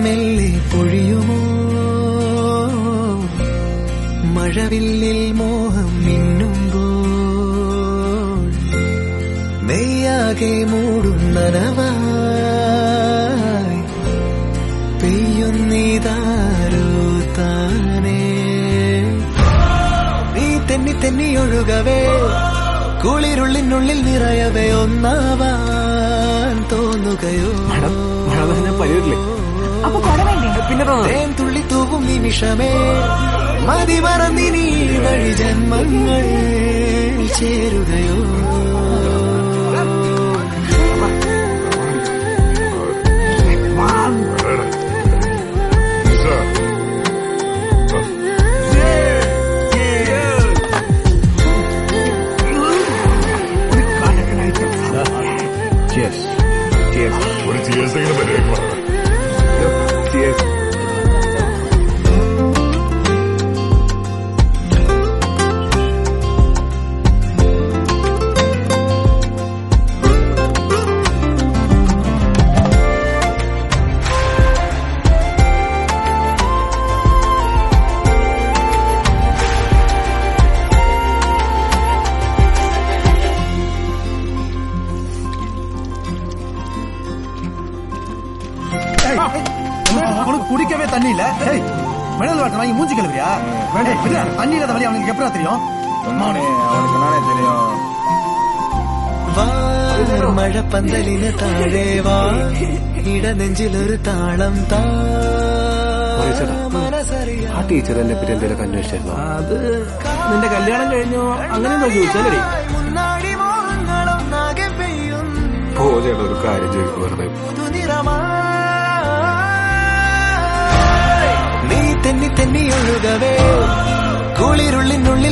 മെല്ലെ പൊഴിയുമോ മഴവില്ലിൽ മോഹം മിന്നുമ്പോൾ നെയ്യാകെ മൂടും നനവായി പെയ്യുന്നീതാരോ താനേ നീ തെന്നി തെന്നി ഒഴുകവേ കുളിരുള്ളിനുള്ളിൽ നിറയവേ ഒന്നാവാൻ തോന്നുകയോ മഴ തന്നെ പരിവരില്ലേ അപ്പൊ കൊട വേണ്ടേ പിന്നെ തേൻ തുള്ളി തൂവും നിമിഷമേ മതി മറന്നിനി വഴി ജന്മങ്ങൾ ചേരുകയോ ഒരു ചികിത്സയുടെ പരിപാടി அவனுக்கு குடிக்கவே தண்ணி இல்ல ஏய் மினரல் வாட்டர் வாங்கி மூஞ்சி கழுவியா வேண்டாம் விடுடா. தண்ணி இல்லாத வழி அவனுக்கு எப்படா தெரியும் அவனுக்கு நானே தெரியும் മഴ പന്തലിന് താഴെ വാ ഇടനെഞ്ചിലൊരു താളം താ മനസ്സറിയാ ആ ടീച്ചർ എന്നെ പറ്റി എന്തെങ്കിലും അന്വേഷിച്ചായിരുന്നു അത് നിന്റെ കല്യാണം കഴിഞ്ഞോ അങ്ങനെ ചോദിച്ചാലേ മുന്നാടി മോഹങ്ങളൊന്നാകെ പെയ്യും പോലെയുള്ള ഒരു കാര്യം ചോദിക്കും വെറുതെ പുതുനിറമായി നീ തെന്നി തെന്നി ഒഴുകവേ കുളിരുള്ളിനുള്ളിൽ